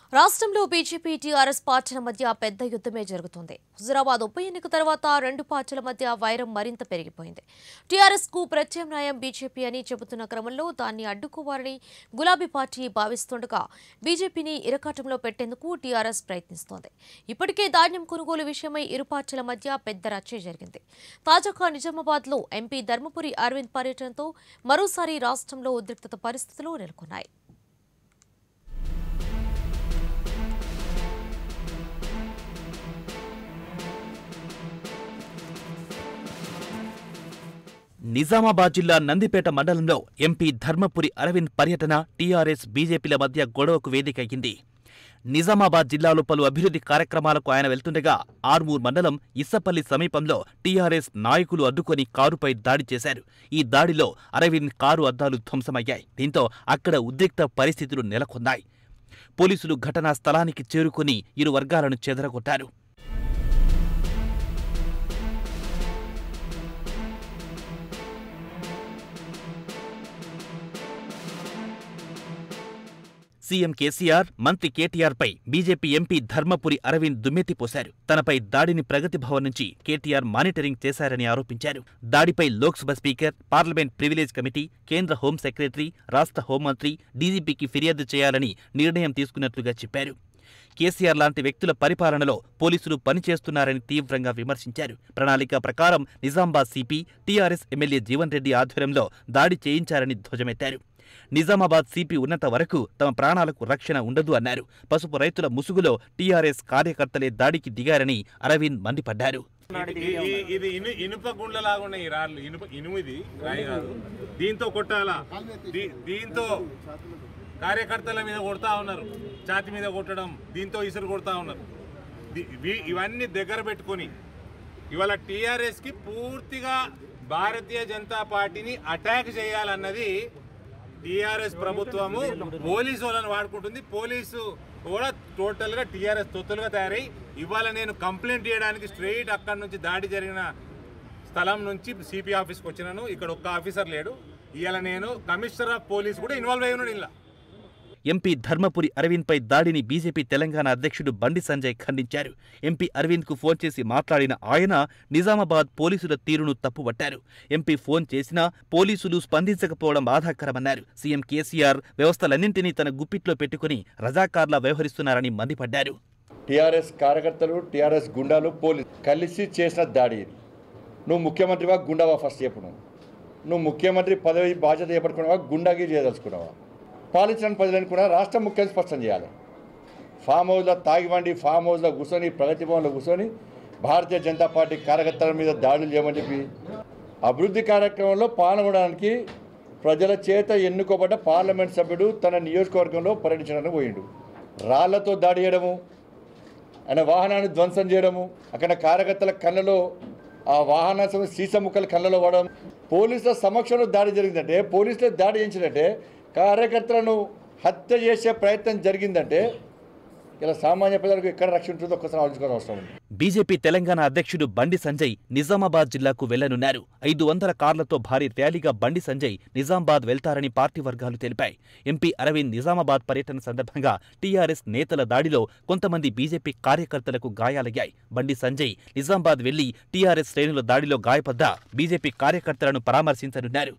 రాష్ట్రంలో BJP TRS పార్టీల మధ్య పెద్ద యుద్ధమే జరుగుతుంది హుజురాబాద్ ఉప ఎన్నిక తర్వాత రెండు పార్టీల మధ్య వైరం మరింత పెరిగిపోయింది టీఆర్ఎస్ కు ప్రత్యామ్నాయం బీజేపీ అని చెబుతున్న క్రమంలో దాన్ని అడ్డుకోవాలని గులాబీ పార్టీ భావిస్తుండగా బీజేపీని ఇరకాటంలో పెట్టేందుకు టీఆర్ఎస్ ప్రయత్నిస్తోంది ఇప్పటికే ధాన్యం కొనుగోలు విషయమై ఇరు పార్టీల మధ్య పెద్ద రచ్చ జరిగింది తాజాగా నిజామాబాద్ లో ఎంపీ ధర్మపురి అరవింద్ పర్యటనతో మరోసారి రాష్ట్రంలో ఉద్రిక్తత పరిస్థితులు నెలకొన్నాయి నిజామాబాద్ జిల్లా నందిపేట మండలంలో ఎంపీ ధర్మపురి అరవింద్ పర్యటన టీఆర్ఎస్ బీజేపీల మధ్య గొడవకు వేదికయ్యింది నిజామాబాద్ జిల్లాలో పలు అభివృద్ధి కార్యక్రమాలకు ఆయన వెళ్తుండగా ఆర్మూర్ మండలం ఇస్సపల్లి సమీపంలో టీఆర్ఎస్ నాయకులు అడ్డుకొని కారుపై దాడి చేశారు ఈ దాడిలో అరవింద్ కారు అద్దాలు ధ్వంసమయ్యాయి దీంతో అక్కడ ఉద్రిక్త పరిస్థితులు నెలకొన్నాయి పోలీసులు ఘటనా స్థలానికి చేరుకుని ఇరు వర్గాలను చెదరగొట్టారు సీఎం కేసీఆర్ మంత్రి కేటీఆర్ పై బీజేపీ ఎంపీ ధర్మపురి అరవింద్ దుమ్మెత్తిపోశారు తనపై దాడిని ప్రగతి భవన్ నుంచి కేటీఆర్ మానిటరింగ్ చేశారని ఆరోపించారు దాడిపై Lok Sabha speaker parliament privilege committee కేంద్ర హోం సెక్రటరీ రాష్ట్ర హోంమంత్రి డీజీపీకి ఫిర్యాదు చేయాలని నిర్ణయం తీసుకున్నట్లుగా చెప్పారు కేసీఆర్ లాంటి వ్యక్తుల పరిపాలనలో పోలీసులు పనిచేస్తున్నారని తీవ్రంగా విమర్శించారు ప్రణాళిక ప్రకారం Nizamabad CP TRS MLA Jeevan Reddy ఆధ్వర్యంలో దాడి చేయించారని ధ్వజమెత్తారు నిజామాబాద్ సిపి ఉన్నంత వరకు తమ ప్రాణాలకు రక్షణ ఉండదు అన్నారు పసుపు రైతుల ముసుగులో టీఆర్ఎస్ కార్యకర్తలే దాడికి దిగారని అరవింద్ మండిపడ్డారు ఇది ఈ- ఇది ఇను ఇనుప గుండ్లలాగా ఉన్నాయి ఈ రాళ్ళు ఇనుప ఇనుము ఇది రాయి కాదు దీంతో కొట్టాలా దీ- దీంతో కార్యకర్తల మీద కొడతా ఉన్నారు ఛాతి మీద కొట్టడం దీంతో ఇసురు కొడతా ఉన్నారు ది- ఇవి- ఇవన్నీ దగ్గర పెట్టుకొని ఇవాళ టీఆర్ఎస్ కి పూర్తిగా భారతీయ జనతా పార్టీని అటాక్ చేయాలన్నది టీఆర్ఎస్ ప్రభుత్వము పోలీసు వాళ్ళని వాడుకుంటుంది పోలీసు కూడా టోటల్ గా టీఆర్ఎస్ తొత్తులుగా తయారై ఇవాళ నేను కంప్లైంట్ చేయడానికి స్ట్రెయిట్ అక్కడి నుంచి దాడి జరిగిన స్థలం నుంచి సిపి ఆఫీస్కి వచ్చినాను ఇక్కడ ఒక్క ఆఫీసర్ లేడు ఇవాళ నేను కమిషనర్ ఆఫ్ పోలీస్ కూడా ఇన్వాల్వ్ అయి ఉన్నాను ఇలా ఎంపీ ధర్మపురి అరవింద్పై దాడిని బీజేపీ తెలంగాణ అధ్యక్షుడు బండి సంజయ్ ఖండించారు ఎంపీ అరవింద్కు ఫోన్ చేసి మాట్లాడిన ఆయన నిజామాబాద్ పోలీసుల తీరును తప్పుపట్టారు ఎంపీ ఫోన్ చేసినా పోలీసులు స్పందించకపోవడం బాధాకరమన్నారు సీఎం కేసీఆర్ వ్యవస్థలన్నింటినీ తన గుప్పిట్లో పెట్టుకుని రజాకార్లా వ్యవహరిస్తున్నారని మండిపడ్డారు టీఆర్ఎస్ కార్యకర్తలు టీఆర్ఎస్ గుండాలు పోలీసు కలిసి చేసిన దాడి ఇది నువ్వు ముఖ్యమంత్రివా గుండావా ఫస్ట్ చెప్పు నువ్వు నువ్వు ముఖ్యమంత్రి పదవి బాధ్యత చేపట్టుకున్నావా గుండాకి చేయదలుచుకున్నావా పాలించిన ప్రజలను కూడా రాష్ట్ర ముఖ్యమంత్రి స్పష్టం చేయాలి ఫామ్ హౌస్లో తాగివండి ఫామ్ హౌస్లో కూర్చొని ప్రగతి భవన్లో కూర్చొని భారతీయ జనతా పార్టీ కార్యకర్తల మీద దాడులు చేయమని చెప్పి అభివృద్ధి కార్యక్రమంలో పాల్గొనడానికి ప్రజల చేత ఎన్నుకోబడ్డ పార్లమెంట్ సభ్యుడు తన నియోజకవర్గంలో పర్యటించడానికి పోయిండు రాళ్లతో దాడి చేయడము ఆయన వాహనాన్ని ధ్వంసం చేయడము అక్కడ కార్యకర్తల కళ్ళలో ఆ వాహన సీస ముక్కల కళ్ళలో పడడం పోలీసుల సమక్షంలో దాడి జరిగిందంటే పోలీసులే దాడి చేయించినట్టే కార్యకర్తలను హత్య చేసే ప్రయత్నం జరిగిందంటే ఇలా సామాన్య ప్రజలకు ఎక్కడ రక్షణ ఉంటుందో ఒక్కసారి ఆలోచించుకోవాల్సిన అవసరం ఉంది బీజేపీ తెలంగాణ అధ్యక్షుడు బండి సంజయ్ నిజామాబాద్ జిల్లాకు వెళ్లనున్నారు ఐదు వందల కార్లతో భారీ ర్యాలీగా బండి సంజయ్ నిజామాబాద్ వెళ్తారని పార్టీ వర్గాలు తెలిపాయి ఎంపీ అరవింద్ నిజామాబాద్ పర్యటన సందర్భంగా టీఆర్ఎస్ నేతల దాడిలో కొంతమంది బీజేపీ కార్యకర్తలకు గాయాలయ్యాయి బండి సంజయ్ నిజామాబాద్ వెళ్లి టీఆర్ఎస్ శ్రేణుల దాడిలో గాయపడ్డ బీజేపీ కార్యకర్తలను పరామర్శించనున్నారు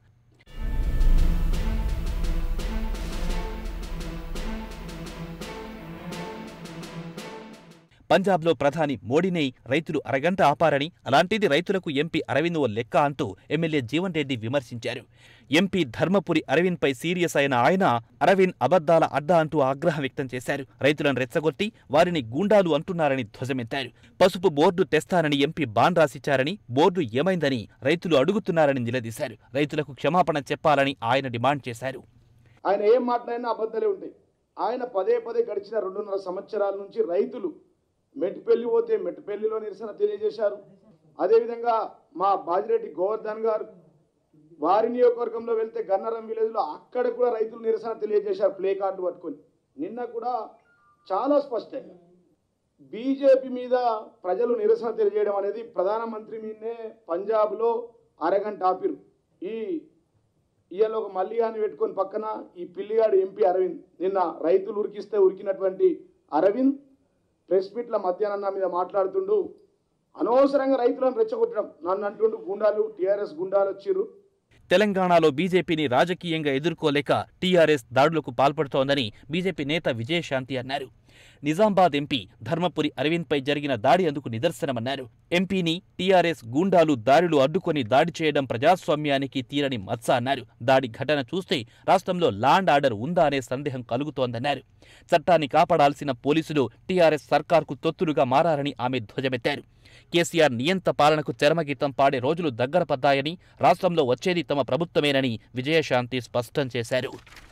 పంజాబ్లో ప్రధాని మోడీని రైతులు అరగంట ఆపారని అలాంటిది రైతులకు ఎంపీ అరవింద్ ఓ లెక్క అంటూ ఎమ్మెల్యే జీవన్ రెడ్డి విమర్శించారు ఎంపీ ధర్మపురి అరవింద్ పై సీరియస్ అయిన ఆయన అరవింద్ అబద్దాల అడ్డా అంటూ ఆగ్రహం వ్యక్తం చేశారు రైతులను రెచ్చగొట్టి వారిని గూండాలు అంటున్నారని ధ్వజమెత్తారు పసుపు బోర్డు తెస్తానని ఎంపీ బాన్ రాసిచ్చారని బోర్డు ఏమైందని రైతులు అడుగుతున్నారని నిలదీశారు రైతులకు క్షమాపణ చెప్పాలని ఆయన డిమాండ్ చేశారు ఆయన ఏం మాట్లాడినా అబద్ధాలే ఉంటాయి ఆయన పదే పదే గడిచిన రెండున్నర సంవత్సరాల నుంచి రైతులు మెట్టుపెల్లి పోతే మెట్టుపెల్లిలో నిరసన తెలియజేశారు అదేవిధంగా మా బాజిరెడ్డి గోవర్ధన్ గారు వారి నియోజకవర్గంలో వెళ్తే గన్నరం విలేజ్లో అక్కడ కూడా రైతులు నిరసన తెలియజేశారు ప్లే కార్డు పట్టుకొని నిన్న కూడా చాలా స్పష్టంగా బీజేపీ మీద ప్రజలు నిరసన తెలియజేయడం అనేది ప్రధానమంత్రి మీదనే పంజాబ్లో అరగంట ఆపిరు ఈ ఇవాళ ఒక మల్లిగాని పెట్టుకొని పక్కన ఈ పిల్లిగాడు ఎంపీ అరవింద్ నిన్న రైతులు ఉరికిస్తే ఉరికినటువంటి అరవింద్ ప్రెస్ మీట్ల మధ్యాహ్నం నా మీద మాట్లాడుతుండు అనవసరంగా రైతులను రెచ్చగొట్టడం నన్ను అంటుండు గుండాలు టీఆర్ఎస్ గుండాలు వచ్చిర్రు తెలంగాణలో బీజేపీని రాజకీయంగా ఎదుర్కోలేక టీఆర్ఎస్ దాడులకు పాల్పడుతోందని బీజేపీ నేత విజయశాంతి అన్నారు నిజామాబాద్ ఎంపీ ధర్మపురి అరవింద్పై జరిగిన దాడి అందుకు నిదర్శనమన్నారు ఎంపీని టీఆర్ఎస్ గూండాలు దారులు అడ్డుకొని దాడి చేయడం ప్రజాస్వామ్యానికి తీరని మత్స అన్నారు దాడి ఘటన చూస్తే రాష్ట్రంలో లాండ్ ఆర్డర్ ఉందా అనే సందేహం కలుగుతోందన్నారు చట్టాన్ని కాపాడాల్సిన పోలీసులు టీఆర్ఎస్ సర్కార్కు తొత్తులుగా మారారని ఆమె ధ్వజమెత్తారు కేసీఆర్ నియంత పాలనకు చరమగీతం పాడే రోజులు దగ్గర పడ్డాయని రాష్ట్రంలో వచ్చేది తమ ప్రభుత్వమేనని విజయశాంతి స్పష్టం చేశారు